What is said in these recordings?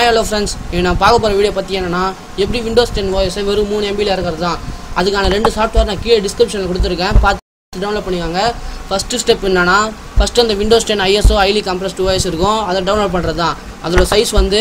hi hello friends நான் பார்க்க போகிற வீடியோ பற்றி என்னன்னா எப்படி விண்டோஸ் டென் வாய்ஸை வெறும் மூணு எம்பியில் இருக்கிறது தான் அதுக்கான ரெண்டு சாஃப்ட்வேர் நான் கீழே டிஸ்கிரிப்ஷனில் கொடுத்துருக்கேன் பார்த்து டவுன்லோட் பண்ணிக்கோங்க ஃபஸ்ட்டு ஸ்டெப் என்னன்னா ஃபஸ்ட்டு அந்த விண்டோஸ் டென் ஐஎஸ்ஓ ஐலி கம்ப்ரஸ் டூ வாய்ஸ் இருக்கும் அதை டவுன்லோட் பண்ணுறது தான் அதோட சைஸ் வந்து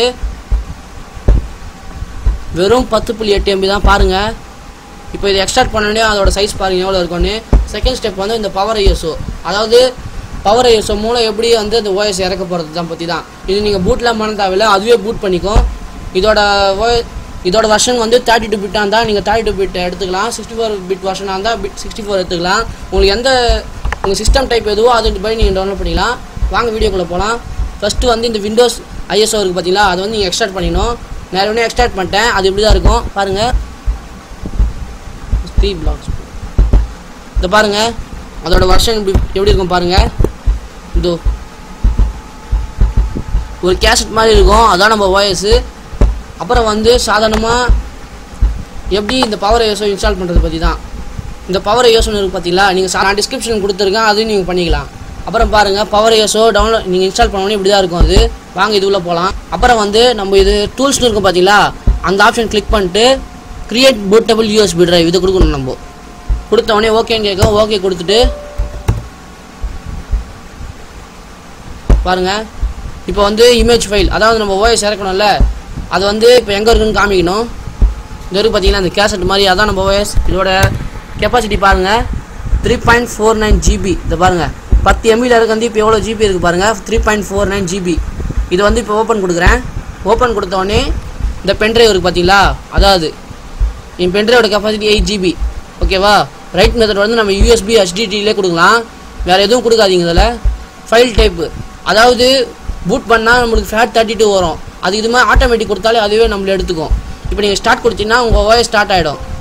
வெறும் பத்து புள்ளி எட்டு எம்பி தான் பாருங்கள் இப்போ இது எக்ஸ்ட்ராக்ட் பண்ணோடனே அதோட சைஸ் பாருங்க எவ்வளோ இருக்கும்னு செகண்ட் ஸ்டெப் வந்து இந்த பவர் ஐஎஸ்ஓ அதாவது பவர் ஐஎஸ்ஓ மூலம் எப்படி வந்து இந்த ஓஎஸ் இறக்க போகிறது தான் பற்றி தான் இது நீங்கள் பூட்லாம் பண்ண தேவையில்ல அதுவே பூட் பண்ணிக்கும் இதோட ஓ இதோட வெர்ஷன் வந்து தேர்ட்டி டூ பிட்டாக இருந்தால் நீங்கள் தேர்ட்டி டூ பிட் எடுத்துக்கலாம் சிக்ஸ்டி ஃபோர் பிட் வெர்ஷனாக இருந்தால் பிட் சிக்ஸ்டி ஃபோர் எடுத்துக்கலாம் உங்களுக்கு எந்த உங்கள் சிஸ்டம் டைப் எதுவோ அது படி நீங்கள் டவுன்லோட் பண்ணிக்கலாம் வாங்க வீடியோக்குள்ளே போகலாம் ஃபஸ்ட்டு வந்து இந்த விண்டோஸ் ஐஎஸ்ஓ இருக்குது பார்த்தீங்களா அதை வந்து நீங்கள் எக்ஸ்ட்ராக்ட் பண்ணிடணும் நான் ஒன்றே எக்ஸ்ட்ராக்ட் பண்ணிட்டேன் அது இப்படி தான் இருக்கும் பாருங்கள் த்ரீ பிளாக்ஸ் இதை பாருங்க அதோட வருஷன் எப்படி எப்படி இருக்கும் பாருங்க இதோ ஒரு கேசட் மாதிரி இருக்கும் அதான் நம்ம ஓஎஸ் அப்புறம் வந்து சாதாரணமாக எப்படி இந்த பவர் ஐஎஸ்ஓ இன்ஸ்டால் பண்ணுறது பற்றி தான் இந்த பவர் ஐஎஸ்ஓன்னு இருக்குது பார்த்தீங்களா நீங்கள் நான் டிஸ்கிரிப்ஷன் கொடுத்துருக்கேன் அதையும் நீங்கள் பண்ணிக்கலாம் அப்புறம் பாருங்கள் பவர் ஐஎஸ்ஓ டவுன்லோட் நீங்கள் இன்ஸ்டால் பண்ணோன்னே இப்படி தான் இருக்கும் அது வாங்க இது உள்ள போகலாம் அப்புறம் வந்து நம்ம இது டூல்ஸ்னு இருக்கும் பார்த்தீங்களா அந்த ஆப்ஷன் கிளிக் பண்ணிட்டு கிரியேட் போர்ட்டபிள் யூஎஸ்பி டிரைவ் இது கொடுக்கணும் நம்ம கொடுத்த உடனே ஓகேன்னு கேட்கும் ஓகே கொடுத்துட்டு பாருங்க இப்போ வந்து இமேஜ் ஃபைல் அதாவது நம்ம ஓஎஸ் இறக்கணும்ல அது வந்து இப்போ எங்கே இருக்குன்னு காமிக்கணும் இந்த இருக்கு பார்த்தீங்கன்னா இந்த கேசட் மாதிரி அதான் நம்ம ஓஎஸ் இதோட கெப்பாசிட்டி பாருங்கள் three point four nine GB இதை பாருங்கள் பத்து எம்பியில் இருக்கு வந்து இப்போ எவ்வளோ ஜிபி இருக்குது பாருங்கள் three point four nine GB இது வந்து இப்போ ஓப்பன் கொடுக்குறேன் ஓப்பன் கொடுத்த உடனே இந்த பென்ட்ரைவ் இருக்குது பார்த்தீங்களா அதாவது என் பென்ட்ரைவோட கெப்பாசிட்டி எயிட் ஜிபி ஓகேவா ரைட் மெத்தட் வந்து நம்ம யூஎஸ்பி ஹெச்டிடிலே கொடுக்கலாம் வேறு எதுவும் கொடுக்காதீங்க இதில் ஃபைல் டைப்பு அதாவது பூட் பண்ணால் நம்மளுக்கு ஃபேட் தேர்ட்டி டூ வரும் அது இது மாதிரி ஆட்டோமேட்டிக் கொடுத்தாலே அதுவே நம்மள எடுத்துக்கும் இப்போ நீங்கள் ஸ்டார்ட் கொடுத்தீங்கன்னா உங்கள் ஓஎஸ் ஸ்டார்ட் ஆகிடும்